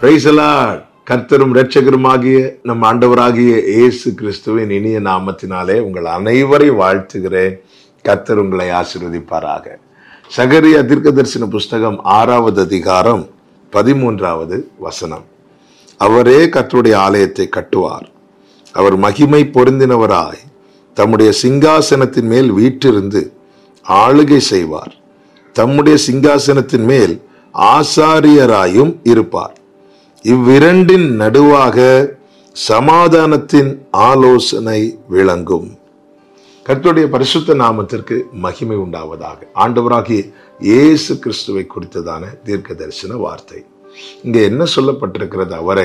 Praise the Lord. கர்த்தரும் இரட்சகருமாகிய நம் ஆண்டவராகிய இயேசு கிறிஸ்துவின் இனிய நாமத்தினாலே உங்கள் அனைவரை வாழ்த்துகிறேன் கர்த்தர் உங்களை ஆசீர்வதிப்பாராக சகரிய தீர்க்கதரிசன புஸ்தகம் ஆறாவது அதிகாரம் பதிமூன்றாவது வசனம் அவரே கர்த்தருடைய ஆலயத்தை கட்டுவார் அவர் மகிமை பொருந்தினவராய் தம்முடைய சிங்காசனத்தின் மேல் வீற்றிருந்து ஆளுகை செய்வார் தம்முடைய சிங்காசனத்தின் மேல் ஆசாரியராயும் இருப்பார் இவ்விரண்டின் நடுவாக சமாதானத்தின் ஆலோசனை விளங்கும் கர்த்தருடைய பரிசுத்த நாமத்திற்கு மகிமை உண்டாவதாக ஆண்டவராகிய இயேசு கிறிஸ்துவை குறித்ததான தீர்க்க தரிசன வார்த்தை இங்க என்ன சொல்லப்பட்டிருக்கிறது அவரை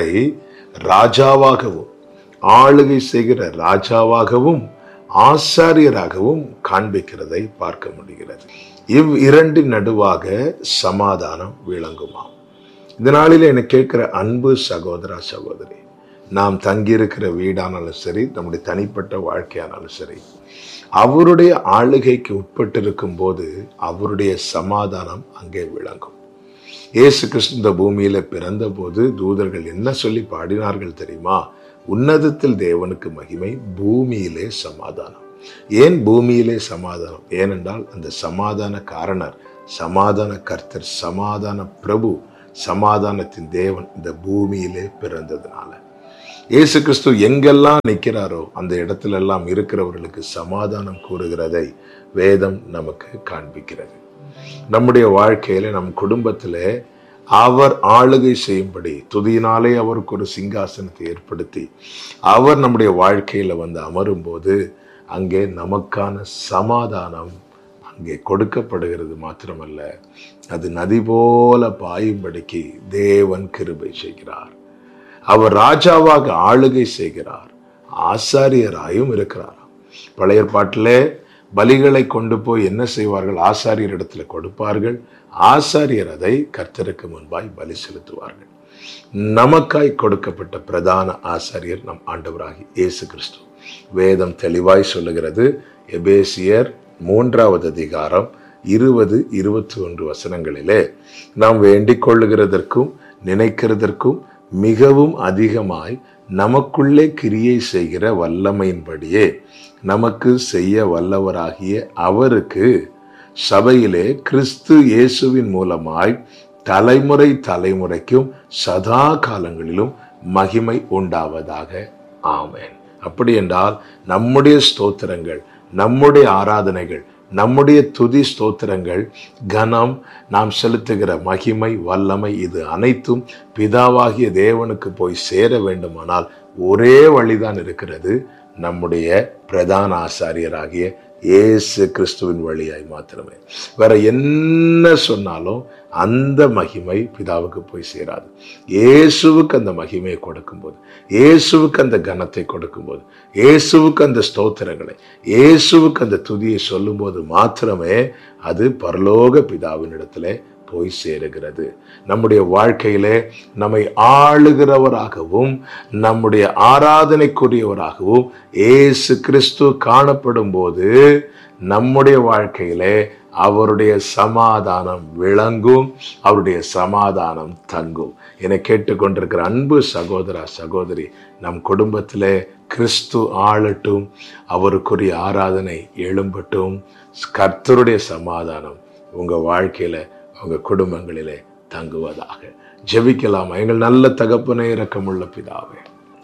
ராஜாவாகவும் ஆளுகை செய்கிற ராஜாவாகவும் ஆசாரியராகவும் காண்பிக்கிறதை பார்க்க முடிகிறது இவ் இரண்டின் நடுவாக சமாதானம் விளங்குமாம் இந்த நாளில் என்னை கேட்கிற அன்பு சகோதரா சகோதரி நாம் தங்கியிருக்கிற வீடானாலும் சரி நம்முடைய தனிப்பட்ட வாழ்க்கையானாலும் சரி அவருடைய ஆளுகைக்கு உட்பட்டிருக்கும் போது அவருடைய சமாதானம் அங்கே விளங்கும் இயேசு கிறிஸ்து இந்த பூமியில பிறந்த போது தூதர்கள் என்ன சொல்லி பாடினார்கள் தெரியுமா உன்னதத்தில் தேவனுக்கு மகிமை பூமியிலே சமாதானம் ஏன் பூமியிலே சமாதானம் ஏனென்றால் அந்த சமாதான காரணர் சமாதான கர்த்தர் சமாதான பிரபு சமாதானத்தின் தேவன் இந்த பூமியிலே பிறந்ததுனால இயேசு கிறிஸ்து எங்கெல்லாம் நிற்கிறாரோ அந்த இடத்துல எல்லாம் இருக்கிறவர்களுக்கு சமாதானம் கூறுகிறதை வேதம் நமக்கு காண்பிக்கிறது நம்முடைய வாழ்க்கையில நம் குடும்பத்திலே அவர் ஆளுகை செய்யும்படி துதியினாலே அவருக்கு ஒரு சிங்காசனத்தை ஏற்படுத்தி அவர் நம்முடைய வாழ்க்கையில வந்து அமரும் போது அங்கே நமக்கான சமாதானம் அங்கே கொடுக்கப்படுகிறது மாத்திரமல்ல அது நதி போல பாயும்படிக்கு தேவன் கிருபை செய்கிறார் அவர் ராஜாவாக ஆளுகை செய்கிறார் ஆசாரியராயும் இருக்கிறார் பழைய ஏற்பாட்டிலே பலிகளை கொண்டு போய் என்ன செய்வார்கள் ஆசாரியர் இடத்துல கொடுப்பார்கள் ஆசாரியர் அதை கர்த்தருக்கு முன்பாய் பலி செலுத்துவார்கள் நமக்காய் கொடுக்கப்பட்ட பிரதான ஆசாரியர் நம் ஆண்டவராகி இயேசு கிறிஸ்து வேதம் தெளிவாய் சொல்லுகிறது எபேசியர் மூன்றாவது அதிகாரம் இருபது இருபத்தி ஒன்று வசனங்களிலே நாம் வேண்டிக் கொள்ளுகிறதற்கும் நினைக்கிறதற்கும் மிகவும் அதிகமாய் நமக்குள்ளே கிரியை செய்கிற வல்லமையின்படியே நமக்கு செய்ய வல்லவராகிய அவருக்கு சபையிலே கிறிஸ்து இயேசுவின் மூலமாய் தலைமுறை தலைமுறைக்கும் சதா காலங்களிலும் மகிமை உண்டாவதாக ஆமேன் அப்படி என்றால் நம்முடைய ஸ்தோத்திரங்கள் நம்முடைய ஆராதனைகள் நம்முடைய துதி ஸ்தோத்திரங்கள் கனம் நாம் செலுத்துகிற மகிமை வல்லமை இது அனைத்தும் பிதாவாகிய தேவனுக்கு போய் சேர வேண்டுமானால் ஒரே வழிதான் இருக்கிறது நம்முடைய பிரதான ஆசாரியராகிய இயேசு கிறிஸ்துவின் வழியாய் மாத்திரமே வேற என்ன சொன்னாலும் அந்த மகிமை பிதாவுக்கு போய் சேராது இயேசுவுக்கு அந்த மகிமையை கொடுக்கும்போது இயேசுவுக்கு அந்த கனத்தை கொடுக்கும்போது இயேசுவுக்கு அந்த ஸ்தோத்திரங்களை இயேசுவுக்கு அந்த துதியை சொல்லும்போது மாத்திரமே அது பரலோக பிதாவின் இடத்துல போய் சேருகிறது நம்முடைய வாழ்க்கையிலே நம்மை ஆளுகிறவராகவும் நம்முடைய ஆராதனைக்குரியவராகவும் ஏசு கிறிஸ்து காணப்படும் போது நம்முடைய வாழ்க்கையிலே அவருடைய சமாதானம் விளங்கும் அவருடைய சமாதானம் தங்கும் என கேட்டுக்கொண்டிருக்கிற அன்பு சகோதரா சகோதரி நம் குடும்பத்திலே கிறிஸ்து ஆளட்டும் அவருக்குரிய ஆராதனை எழும்பட்டும் கர்த்தருடைய சமாதானம் உங்க வாழ்க்கையில உங்க குடும்பங்களிலே தங்குவதாக ஜெபிக்கலாமா எங்கள் நல்ல தகப்பனே இரக்கமுள்ள பிதாவே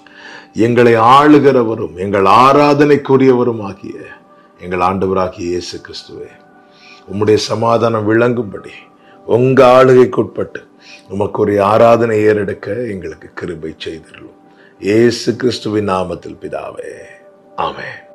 எங்களை ஆளுகிறவரும் எங்கள் ஆராதனைக்குரியவரும் ஆகிய எங்கள் ஆண்டவராகிய இயேசு கிறிஸ்துவே உம்முடைய சமாதானம் விளங்கும்படி உங்க ஆளுகைக்குட்பட்டு உமக்குரிய ஆராதனை ஏறெடுக்க எங்களுக்கு கிருபை செய்திருளும் இயேசு கிறிஸ்துவின் நாமத்தில் பிதாவே ஆமென்